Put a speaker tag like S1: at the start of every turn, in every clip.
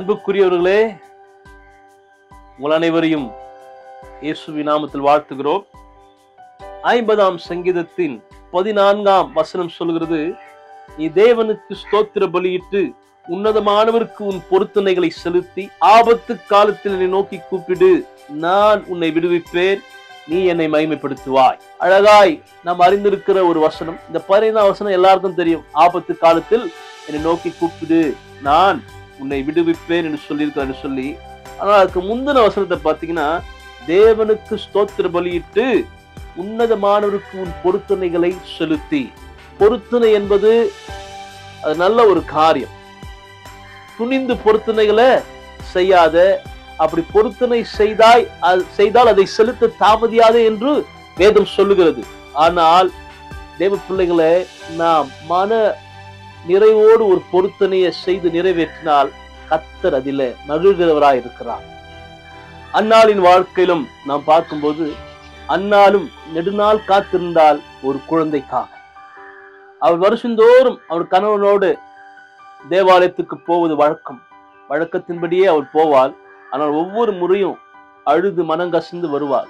S1: அன்புக்குரியவர்களே உங்கள் அனைவரையும் இயேசுவின் நாமத்தில் வாழ்த்துகிறோம் ஐம்பதாம் சங்கீதத்தின் பதினான்காம் வசனம் சொல்கிறது நீ தேவனுக்கு ஸ்தோத்திர பலியிட்டு உன்னதமானவருக்கு உன் பொருத்தனைகளை செலுத்தி ஆபத்து காலத்தில் என்னை நோக்கி கூப்பிடு நான் உன்னை விடுவிப்பேன் நீ என்னை மகிமைப்படுத்துவாய் அழகாய் நாம் அறிந்திருக்கிற ஒரு வசனம் இந்த பதினைந்தாம் வசனம் எல்லாருக்கும் தெரியும் ஆபத்து காலத்தில் என்னை நோக்கி கூப்பிடு நான் உன்னை விடுவிப்பேன் என்று சொல்லியிருக்கிறான்னு சொல்லி ஆனால் அதுக்கு முந்தின வசனத்தை பார்த்தீங்கன்னா தேவனுக்கு ஸ்தோத்திர பலியிட்டு உன்னதமானவருக்கு உன் பொருத்தனைகளை செலுத்தி பொருத்தனை என்பது அது நல்ல ஒரு காரியம் துணிந்து பொருத்தனைகளை செய்யாத அப்படி பொருத்தனை செய்தாய் அது- செய்தால் அதை செலுத்த தாமதியாதே என்று வேதம் சொல்லுகிறது ஆனால் தேவ பிள்ளைகளை நாம் மன நிறைவோடு ஒரு பொருத்தனையை செய்து நிறைவேற்றினால் கத்தர் அதில மகிழ்கிறவராய் இருக்கிறார் அன்னாளின் வாழ்க்கையிலும் நாம் பார்க்கும்போது அன்னாலும் நெடுநாள் காத்திருந்தால் ஒரு குழந்தைக்காக அவள் வருஷந்தோறும் அவள் கணவனோடு தேவாலயத்துக்கு போவது வழக்கம் வழக்கத்தின்படியே அவள் போவாள் ஆனால் ஒவ்வொரு முறையும் அழுது மனங்கசிந்து வருவாள்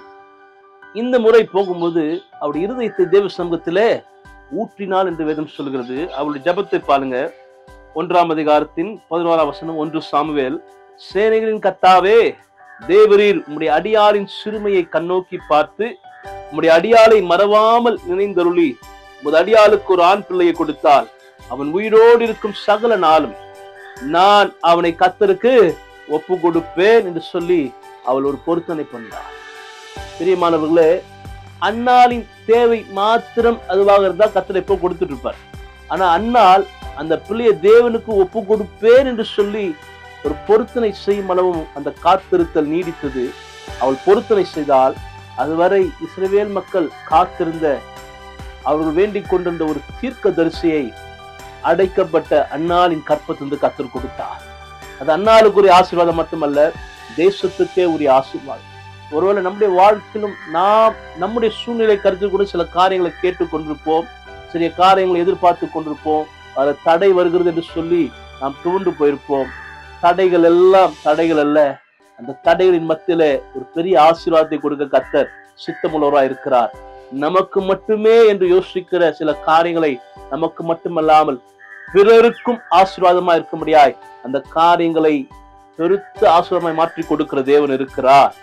S1: இந்த முறை போகும்போது அவருடைய இருதயத்தை தேவ சமூகத்திலே ஊற்றினாள் என்று வேதம் சொல்கிறது அவளுடைய ஜெபத்தை பாருங்க ஒன்றாம் அதிகாரத்தின் பதினோராம் வசனம் ஒன்று சாமுவேல் சேனைகளின் கத்தாவே தேவரீர் உம்முடைய அடியாரின் சிறுமையை கண்ணோக்கி பார்த்து உம்முடைய அடியாளை மறவாமல் நினைந்தருளி உமது அடியாளுக்கு ஒரு ஆண் பிள்ளையை கொடுத்தால் அவன் உயிரோடு இருக்கும் சகல நாளும் நான் அவனை கத்தருக்கு ஒப்பு கொடுப்பேன் என்று சொல்லி அவள் ஒரு பொருத்தனை பண்ணாள் பிரியமானவர்களே அன்னாளின் தேவை மாத்திரம் அதுவாக இருந்தா கத்தர் எப்போ கொடுத்துட்டு இருப்பார் ஆனா அன்னாள் அந்த பிள்ளையை தேவனுக்கு ஒப்பு கொடுப்பேன் என்று சொல்லி ஒரு பொருத்தனை செய்யும் அளவும் அந்த காத்திருத்தல் நீடித்தது அவள் பொருத்தனை செய்தால் அதுவரை இஸ்ரவேல் மக்கள் காத்திருந்த அவர்கள் வேண்டிக் கொண்டிருந்த ஒரு தீர்க்க தரிசியை அடைக்கப்பட்ட அன்னாளின் கற்பத்திலிருந்து கத்தர் கொடுத்தார் அது அன்னாளுக்குரிய ஆசீர்வாதம் மட்டுமல்ல தேசத்துக்கே உரிய ஆசீர்வாதம் ஒருவேளை நம்முடைய வாழ்க்கையிலும் நாம் நம்முடைய சூழ்நிலை கருத்து கூட சில காரியங்களை கேட்டுக் கொண்டிருப்போம் சில காரியங்களை எதிர்பார்த்து கொண்டிருப்போம் அதில் தடை வருகிறது என்று சொல்லி நாம் துவண்டு போயிருப்போம் தடைகள் எல்லாம் தடைகள் அல்ல அந்த தடைகளின் மத்தியில ஒரு பெரிய ஆசீர்வாதத்தை கொடுக்க கத்தர் சித்தமுள்ளவராய் இருக்கிறார் நமக்கு மட்டுமே என்று யோசிக்கிற சில காரியங்களை நமக்கு மட்டுமல்லாமல் பிறருக்கும் ஆசீர்வாதமா இருக்கும்படியாய் அந்த காரியங்களை பெருத்த ஆசீர்வாதமாய் மாற்றி கொடுக்கிற தேவன் இருக்கிறார்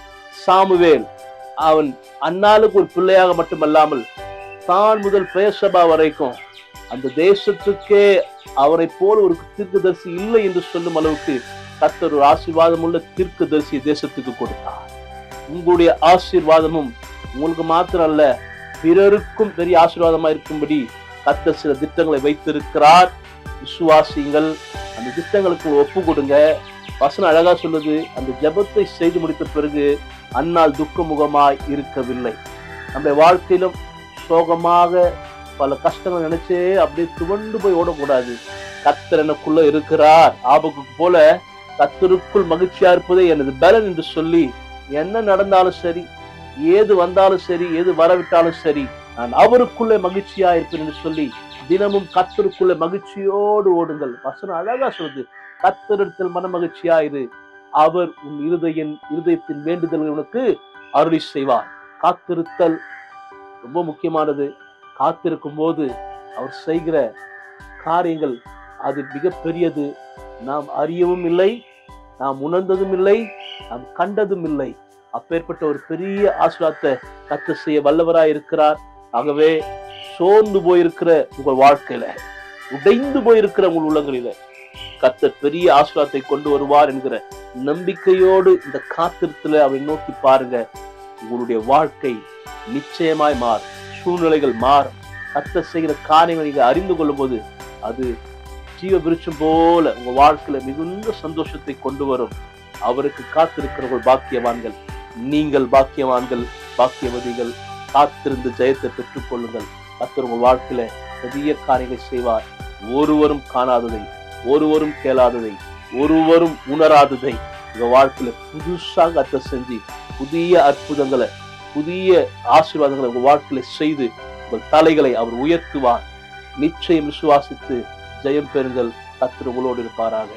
S1: சாமுவேல் அவன் அன்னாளுக்கு ஒரு பிள்ளையாக மட்டுமல்லாமல் தான் முதல் பேசபா வரைக்கும் அந்த தேசத்துக்கே அவரை போல ஒரு தீர்க்கதரிசி இல்லை என்று சொல்லும் அளவுக்கு கர்த்தர் ஒரு ஆசீர்வாதம் உள்ள தீர்க்கதரிசி தேசத்துக்கு கொடுத்தார் உங்களுடைய ஆசீர்வாதமும் உங்களுக்கு மாத்திரம் அல்ல பிறருக்கும் பெரிய ஆசீர்வாதமா இருக்கும்படி கர்த்தர் சில திட்டங்களை வைத்திருக்கிறார் விசுவாசிங்கள் அந்த திட்டங்களுக்கு ஒப்பு கொடுங்க வசனம் அழகா சொல்லுது அந்த ஜெபத்தை செய்து முடித்த பிறகு அன்னால் துக்க முகமாய் இருக்கவில்லை நம்முடைய வாழ்க்கையிலும் சோகமாக பல கஷ்டங்கள் நினைச்சே அப்படியே துவண்டு போய் ஓடக்கூடாது கத்தர் எனக்குள்ள இருக்கிறார் ஆபக்கு போல கத்தருக்குள் மகிழ்ச்சியா இருப்பதே எனது பலன் என்று சொல்லி என்ன நடந்தாலும் சரி ஏது வந்தாலும் சரி ஏது வரவிட்டாலும் சரி நான் அவருக்குள்ளே மகிழ்ச்சியா இருப்பேன் என்று சொல்லி தினமும் கத்தருக்குள்ள மகிழ்ச்சியோடு ஓடுங்கள் வசனம் அழகா சொல்லுது கத்தரிடத்தில் மன மகிழ்ச்சியா இரு அவர் உன் இருதயன் இருதயத்தின் வேண்டுதல்கள் உனக்கு அருளி செய்வார் காத்திருத்தல் ரொம்ப முக்கியமானது காத்திருக்கும் போது அவர் செய்கிற காரியங்கள் அது மிக பெரியது நாம் அறியவும் இல்லை நாம் உணர்ந்ததும் இல்லை நாம் கண்டதும் இல்லை அப்பேற்பட்ட ஒரு பெரிய ஆசீர்வாதத்தை கத்து செய்ய வல்லவராய் இருக்கிறார் ஆகவே சோர்ந்து போயிருக்கிற உங்கள் வாழ்க்கையில உடைந்து போயிருக்கிற உங்கள் உள்ளங்களில கத்தர் பெரிய ஆசீர்வாதத்தை கொண்டு வருவார் என்கிற நம்பிக்கையோடு இந்த காத்திரத்துல அவரை நோக்கி பாருங்க உங்களுடைய வாழ்க்கை நிச்சயமாய் மாறும் சூழ்நிலைகள் மாறும் கத்தர் செய்கிற காரியங்களை நீங்க அறிந்து கொள்ளும் போது அது ஜீவ விருட்சம் போல உங்க வாழ்க்கையில மிகுந்த சந்தோஷத்தை கொண்டு வரும் அவருக்கு காத்திருக்கிறவர்கள் பாக்கியவான்கள் நீங்கள் பாக்கியவான்கள் பாக்கியவதிகள் காத்திருந்து ஜெயத்தை பெற்றுக் கொள்ளுங்கள் கத்தர் உங்க வாழ்க்கையில பெரிய காரியங்களை செய்வார் ஒருவரும் காணாததை ஒருவரும் கேளாததை ஒருவரும் உணராததை உங்க வாழ்க்கையில புதுசாக கத்த செஞ்சு புதிய அற்புதங்களை புதிய ஆசீர்வாதங்களை உங்க வாழ்க்கையில செய்து உங்கள் தலைகளை அவர் உயர்த்துவார் நிச்சயம் விசுவாசித்து ஜெயம் பெறுங்கள் கத்திர உங்களோடு இருப்பாராக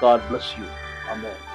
S1: காட் bless யூ ஆமென்